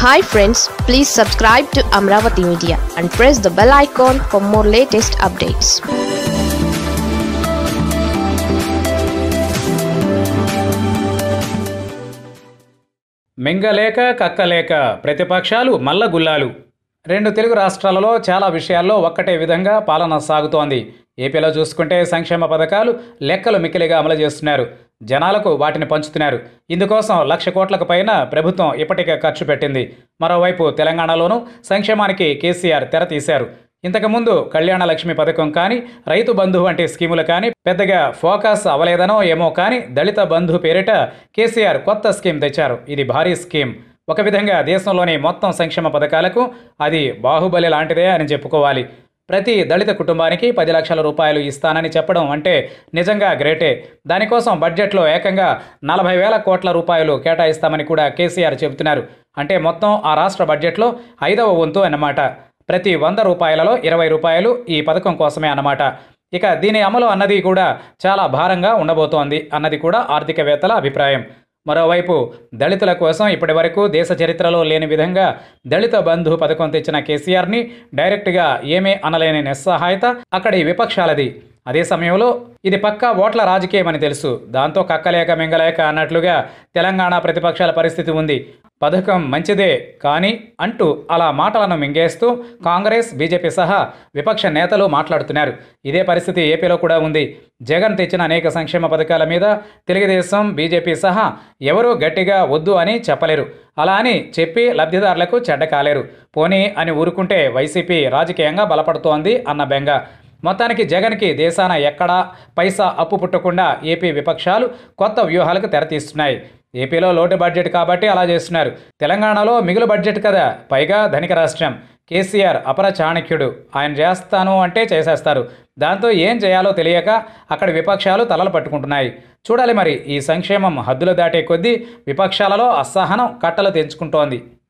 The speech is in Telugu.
hi friends please subscribe to Amaravati media and press the bell icon for more latest updates మింగలేక కక్కలేక ప్రతిపక్షాలు మల్లగుల్లాలు రెండు తెలుగు రాష్ట్రాలలో చాలా విషయాల్లో ఒక్కటే విధంగా పాలన సాగుతోంది ఏపీలో చూసుకుంటే సంక్షేమ పథకాలు లెక్కలు మిక్కిలిగా అమలు చేస్తున్నారు జనాలకు వాటిని పంచుతున్నారు ఇందుకోసం లక్ష కోట్లకు పైన ప్రభుత్వం ఇప్పటికే ఖర్చు పెట్టింది మరోవైపు తెలంగాణలోనూ సంక్షేమానికి కేసీఆర్ తెర తీశారు ఇంతకుముందు కళ్యాణ లక్ష్మి పథకం కానీ రైతు బంధు వంటి స్కీములు కానీ పెద్దగా ఫోకస్ అవ్వలేదనో ఏమో కానీ దళిత బంధు పేరిట కేసీఆర్ కొత్త స్కీమ్ తెచ్చారు ఇది భారీ స్కీమ్ ఒక విధంగా దేశంలోని మొత్తం సంక్షేమ పథకాలకు అది బాహుబలి లాంటిదే అని చెప్పుకోవాలి ప్రతి దళిత కుటుంబానికి పది లక్షల రూపాయలు ఇస్తానని చెప్పడం అంటే నిజంగా గ్రేటే దానికోసం బడ్జెట్లో ఏకంగా నలభై వేల కోట్ల రూపాయలు కేటాయిస్తామని కూడా కేసీఆర్ చెబుతున్నారు అంటే మొత్తం ఆ రాష్ట్ర బడ్జెట్లో ఐదవ వంతు అన్నమాట ప్రతి వంద రూపాయలలో ఇరవై రూపాయలు ఈ పథకం కోసమే అన్నమాట ఇక దీని అమలు అన్నది కూడా చాలా భారంగా ఉండబోతోంది అన్నది కూడా ఆర్థికవేత్తల అభిప్రాయం మరోవైపు దళితుల కోసం ఇప్పటి వరకు దేశ చరిత్రలో లేని విధంగా దళిత బంధు పథకం తెచ్చిన కేసీఆర్ని డైరెక్ట్గా ఏమీ అనలేని నిస్సహాయత అక్కడి విపక్షాలది అదే సమయంలో ఇది పక్కా ఓట్ల రాజకీయమని తెలుసు దాంతో కక్కలేక మింగలేక అన్నట్లుగా తెలంగాణ ప్రతిపక్షాల పరిస్థితి ఉంది పథకం మంచిదే కానీ అంటూ అలా మాటలను మింగేస్తూ కాంగ్రెస్ బీజేపీ సహా విపక్ష నేతలు మాట్లాడుతున్నారు ఇదే పరిస్థితి ఏపీలో కూడా ఉంది జగన్ తెచ్చిన అనేక సంక్షేమ పథకాల మీద తెలుగుదేశం బీజేపీ సహా ఎవరూ గట్టిగా వద్దు అని చెప్పలేరు అలా అని చెప్పి లబ్ధిదారులకు చెడ్డ కాలేరు పోనీ అని ఊరుకుంటే వైసీపీ రాజకీయంగా బలపడుతోంది అన్న బెంగ మొత్తానికి జగన్కి దేశాన ఎక్కడా పైసా అప్పు పుట్టకుండా ఏపీ విపక్షాలు కొత్త వ్యూహాలకు తెరతీస్తున్నాయి ఏపీలో లోటు బడ్జెట్ కాబట్టి అలా చేస్తున్నారు తెలంగాణలో మిగులు బడ్జెట్ కదా పైగా ధనిక రాష్ట్రం కేసీఆర్ అపర చాణక్యుడు ఆయన చేస్తాను అంటే చేసేస్తారు దాంతో ఏం చేయాలో తెలియక అక్కడి విపక్షాలు తలలు పట్టుకుంటున్నాయి చూడాలి మరి ఈ సంక్షేమం హద్దులు దాటే కొద్దీ విపక్షాలలో అసహనం కట్టలు తెంచుకుంటోంది